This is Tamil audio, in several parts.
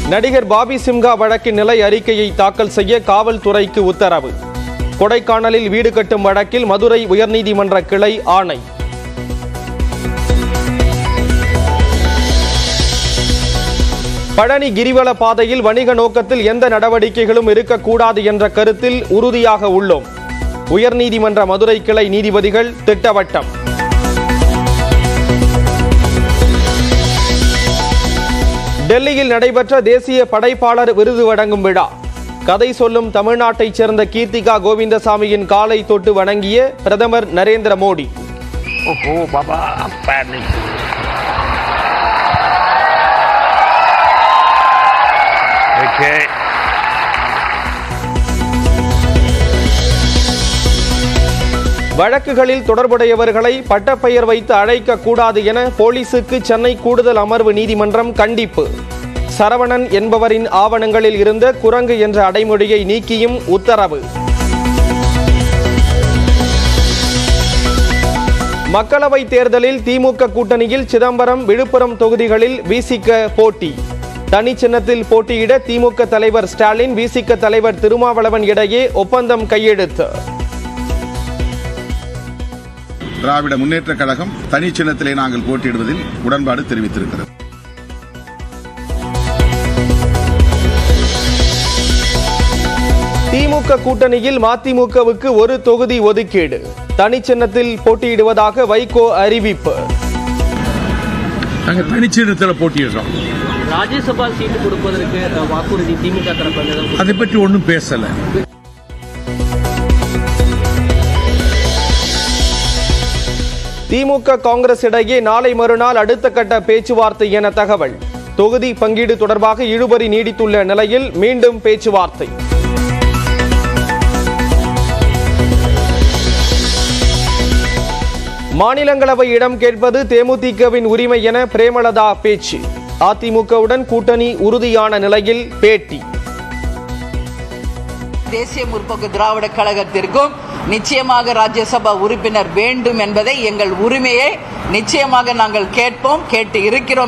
நடிகர் பாபி சிம்ஹா வழக்கின் நிலை அறிக்கையை தாக்கல் செய்ய காவல்துறைக்கு உத்தரவு கொடைக்கானலில் வீடு கட்டும் வழக்கில் மதுரை உயர்நீதிமன்ற கிளை ஆணை பழனி கிரிவல பாதையில் வணிக நோக்கத்தில் எந்த நடவடிக்கைகளும் இருக்கக்கூடாது என்ற கருத்தில் உறுதியாக உள்ளோம் உயர்நீதிமன்ற மதுரை கிளை நீதிபதிகள் திட்டவட்டம் டெல்லியில் நடைபெற்ற தேசிய படைப்பாளர் விருது வழங்கும் விழா கதை சொல்லும் தமிழ்நாட்டைச் சேர்ந்த கீர்த்திகா கோவிந்தசாமியின் காலை தொட்டு வணங்கிய பிரதமர் நரேந்திர மோடி ओहो बाबा पैर नहीं देखिए வழக்குகளில் தொடர்புடையவர்களை பட்டப்பெயர் வைத்து அழைக்க கூடாது என போலீசுக்கு சென்னை கூடுதல் அமர்வு நீதிமன்றம் கண்டிப்பு சரவணன் என்பவரின் ஆவணங்களில் இருந்த குரங்கு என்ற அடைமொழியை நீக்கியும் உத்தரவு மக்களவை தேர்தலில் திமுக கூட்டணியில் சிதம்பரம் விழுப்புரம் தொகுதிகளில் விசிக போட்டி தனி சின்னத்தில் போட்டியிட திமுக தலைவர் ஸ்டாலின் விசிக தலைவர் திருமாவளவன் இடையே ஒப்பந்தம் கையெழுத்து திராவிட முன்னேற்றக் கழகம் தனி சின்னத்திலே நாங்கள் போட்டியிடுவதில் உடன்பாடு தெரிவித்திருக்கிறது திமுக கூட்டணியில் மதிமுகவுக்கு ஒரு தொகுதி ஒதுக்கீடு தனி சின்னத்தில் போட்டியிடுவதாக வைகோ அறிவிப்பு நாங்கள் தனிச்சிடத்தில் போட்டியிடுறோம் ராஜ்யசபா சீட்டு கொடுப்பதற்கு அஹ், வாக்குறுதி திமுக தரப்பு ஏதாவது அதை பற்றி ஒன்றும் பேசலை திமுக காங்கிரஸ் இடையே நாளை மறுநாள் அடுத்த கட்ட பேச்சுவார்த்தை என தகவல் தொகுதி பங்கீடு தொடர்பாக இழுபறி நீடித்துள்ள நிலையில் மீண்டும் பேச்சுவார்த்தை மாநிலங்களவை இடம் கேட்பது தேமுதிகவின் உரிமை என பிரேமலதா பேச்சு அதிமுகவுடன் கூட்டணி உறுதியான நிலையில் பேட்டி தேசிய முற்போக்கு திராவிட கழகத்திற்கும் நிச்சயமாக ராஜ்யசபா உறுப்பினர் வேண்டும் என்பதை எங்கள் உரிமையை நிச்சயமாக நாங்கள் கேட்போம் கேட்டு இருக்கிறோம்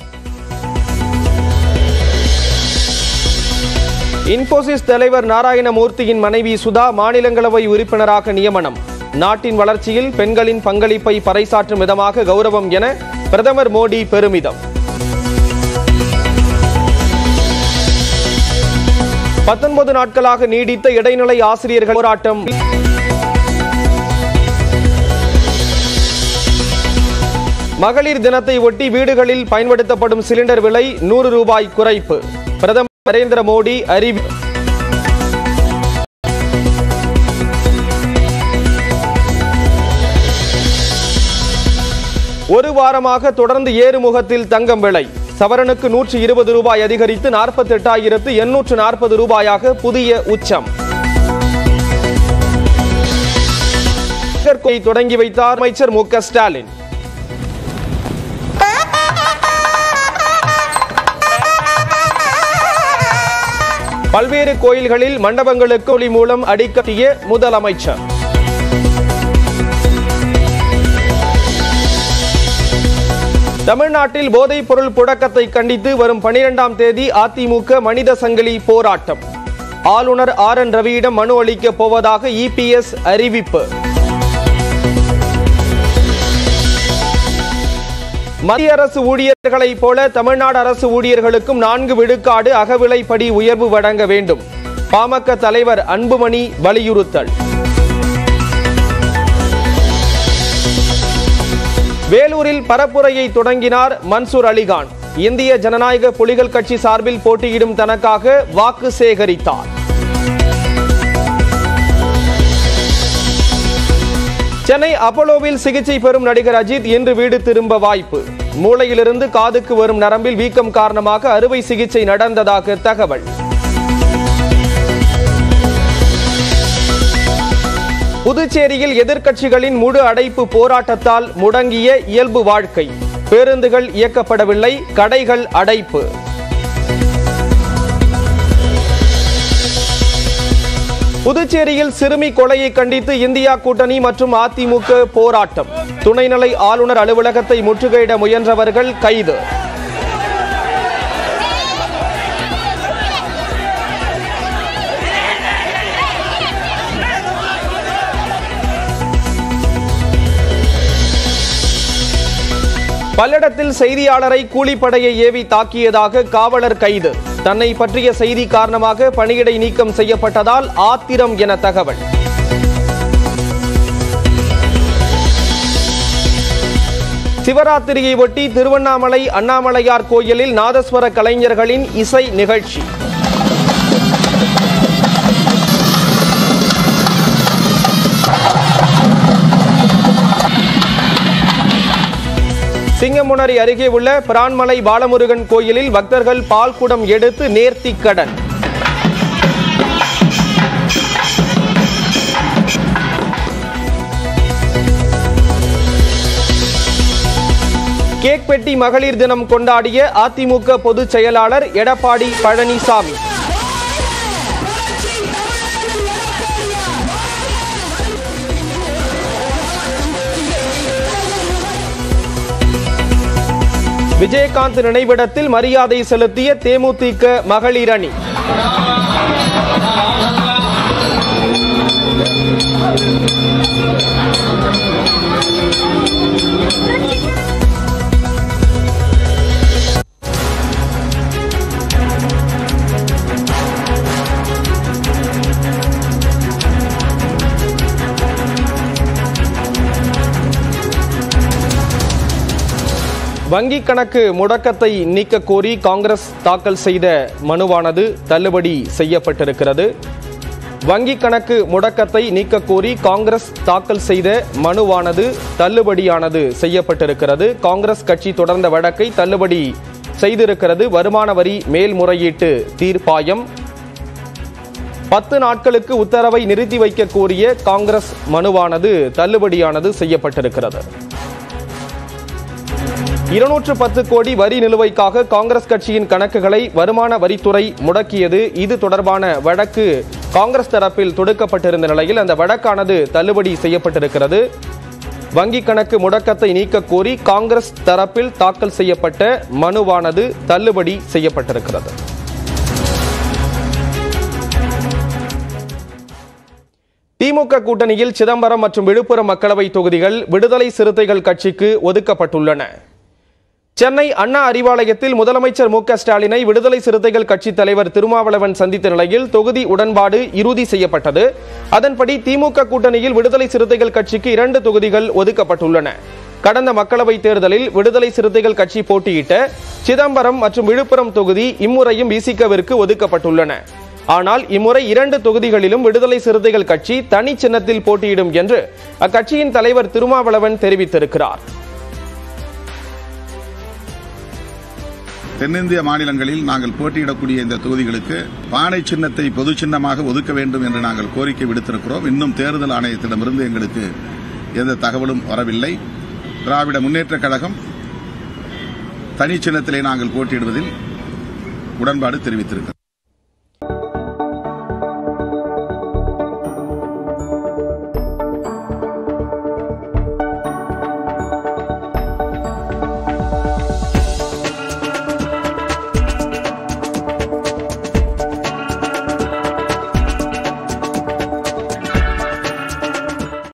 இன்போசிஸ் தலைவர் நாராயணமூர்த்தியின் மனைவி சுதா மாநிலங்களவை உறுப்பினராக நியமனம் நாட்டின் வளர்ச்சியில் பெண்களின் பங்களிப்பை பறைசாற்றும் விதமாக கௌரவம் என பிரதமர் மோடி பெருமிதம் பத்தொன்பது நாட்களாக நீடித்த இடைநிலை ஆசிரியர்கள் போராட்டம் மகளிர் தினத்தை ஒட்டி வீடுகளில் பயன்படுத்தப்படும் சிலிண்டர் விலை நூறு ரூபாய் குறைப்பு பிரதமர் நரேந்திர மோடி அறிவி ஒரு வாரமாக தொடர்ந்து ஏறுமுகத்தில் தங்கம் விலை சவரனுக்கு நூற்று இருபது ரூபாய் அதிகரித்து நாற்பத்தி எட்டாயிரத்து எண்ணூற்று நாற்பது ரூபாயாக புதிய உச்சம் கோயை தொடங்கி வைத்தார் அமைச்சர் மு க ஸ்டாலின் பல்வேறு கோயில்களில் மண்டபங்களுக்கு ஒளி மூலம் அடிக்கட்டிய முதலமைச்சர் தமிழ்நாட்டில் போதைப் பொருள் புழக்கத்தை கண்டித்து வரும் பனிரெண்டாம் தேதி அதிமுக மனித சங்கிலி போராட்டம் ஆளுநர் ஆர் என் ரவியிடம் மனு அளிக்கப் போவதாக இபிஎஸ் அறிவிப்பு மத்திய அரசு ஊழியர்களைப் போல தமிழ்நாடு அரசு ஊழியர்களுக்கும் நான்கு விழுக்காடு அகவிலைப்படி உயர்வு வழங்க வேண்டும் பாமக தலைவர் அன்புமணி வலியுறுத்தல் வேலூரில் பரப்புரையை தொடங்கினார் மன்சூர் அலிகான் இந்திய ஜனநாயக புலிகள் கட்சி சார்பில் போட்டியிடும் தனக்காக வாக்கு சேகரித்தார் சென்னை அப்போலோவில் சிகிச்சை பெறும் நடிகர் அஜித் இன்று வீடு திரும்ப வாய்ப்பு மூளையிலிருந்து காதுக்கு வரும் நரம்பில் வீக்கம் காரணமாக அறுவை சிகிச்சை நடந்ததாக தகவல் புதுச்சேரியில் எதிர்க்கட்சிகளின் முழு அடைப்பு போராட்டத்தால் முடங்கிய இயல்பு வாழ்க்கை பேருந்துகள் இயக்கப்படவில்லை கடைகள் அடைப்பு புதுச்சேரியில் சிறுமி கொலையை கண்டித்து இந்தியா கூட்டணி மற்றும் அதிமுக போராட்டம் துணைநிலை ஆளுநர் அலுவலகத்தை முற்றுகையிட முயன்றவர்கள் கைது பல்லடத்தில் செய்தியாளரை கூலிப்படையை ஏவி தாக்கியதாக காவலர் கைது தன்னை பற்றிய செய்தி காரணமாக பணியிடை நீக்கம் செய்யப்பட்டதால் ஆத்திரம் என தகவல் சிவராத்திரியை ஒட்டி திருவண்ணாமலை அண்ணாமலையார் கோயிலில் நாதஸ்வர கலைஞர்களின் இசை நிகழ்ச்சி சிங்கமுனரி அருகே உள்ள பிரான்மலை பாலமுருகன் கோயிலில் பக்தர்கள் பால்குடம் எடுத்து நேர்த்திக் கடன் கேக் பெட்டி மகளிர் தினம் கொண்டாடிய அதிமுக பொதுச் செயலாளர் எடப்பாடி பழனிசாமி விஜயகாந்த் நினைவிடத்தில் மரியாதை செலுத்திய தேமுதிக மகளிர் அணி வங்கி கணக்கு முடக்கத்தை நீக்க கோரி காங்கிரஸ் தாக்கல் செய்த மனுவானது தள்ளுபடி செய்யப்பட்டிருக்கிறது வங்கி கணக்கு முடக்கத்தை நீக்க கோரி காங்கிரஸ் தாக்கல் செய்த மனுவானது தள்ளுபடியானது செய்யப்பட்டிருக்கிறது காங்கிரஸ் கட்சி தொடர்ந்த வழக்கை தள்ளுபடி செய்திருக்கிறது வருமான வரி மேல்முறையீட்டு தீர்ப்பாயம் பத்து நாட்களுக்கு உத்தரவை நிறுத்தி வைக்க கோரிய காங்கிரஸ் மனுவானது தள்ளுபடியானது செய்யப்பட்டிருக்கிறது இருநூற்று பத்து கோடி வரி நிலுவைக்காக காங்கிரஸ் கட்சியின் கணக்குகளை வருமான வரித்துறை முடக்கியது இது தொடர்பான வழக்கு காங்கிரஸ் தரப்பில் தொடுக்கப்பட்டிருந்த நிலையில் அந்த வழக்கானது தள்ளுபடி செய்யப்பட்டிருக்கிறது வங்கி கணக்கு முடக்கத்தை நீக்க கோரி காங்கிரஸ் தரப்பில் தாக்கல் செய்யப்பட்ட மனுவானது தள்ளுபடி செய்யப்பட்டிருக்கிறது திமுக கூட்டணியில் சிதம்பரம் மற்றும் விழுப்புரம் மக்களவை தொகுதிகள் விடுதலை சிறுத்தைகள் கட்சிக்கு ஒதுக்கப்பட்டுள்ளன சென்னை அண்ணா அறிவாலயத்தில் முதலமைச்சர் மு க ஸ்டாலினை விடுதலை சிறுத்தைகள் கட்சி தலைவர் திருமாவளவன் சந்தித்த நிலையில் தொகுதி உடன்பாடு இறுதி செய்யப்பட்டது அதன்படி திமுக கூட்டணியில் விடுதலை சிறுத்தைகள் கட்சிக்கு இரண்டு தொகுதிகள் ஒதுக்கப்பட்டுள்ளன கடந்த மக்களவைத் தேர்தலில் விடுதலை சிறுத்தைகள் கட்சி போட்டியிட்ட சிதம்பரம் மற்றும் விழுப்புரம் தொகுதி இம்முறையும் விசிகவிற்கு ஒதுக்கப்பட்டுள்ளன ஆனால் இம்முறை இரண்டு தொகுதிகளிலும் விடுதலை சிறுத்தைகள் கட்சி தனி சின்னத்தில் போட்டியிடும் என்று அக்கட்சியின் தலைவர் திருமாவளவன் தெரிவித்திருக்கிறார் தென்னிந்திய மாநிலங்களில் நாங்கள் போட்டியிடக்கூடிய இந்த தொகுதிகளுக்கு பானை சின்னத்தை பொது சின்னமாக ஒதுக்க வேண்டும் என்று நாங்கள் கோரிக்கை விடுத்திருக்கிறோம் இன்னும் தேர்தல் ஆணையத்திடமிருந்து எங்களுக்கு எந்த தகவலும் வரவில்லை திராவிட முன்னேற்றக் கழகம் தனி சின்னத்திலே நாங்கள் போட்டியிடுவதில் உடன்பாடு தெரிவித்திருக்கிறோம்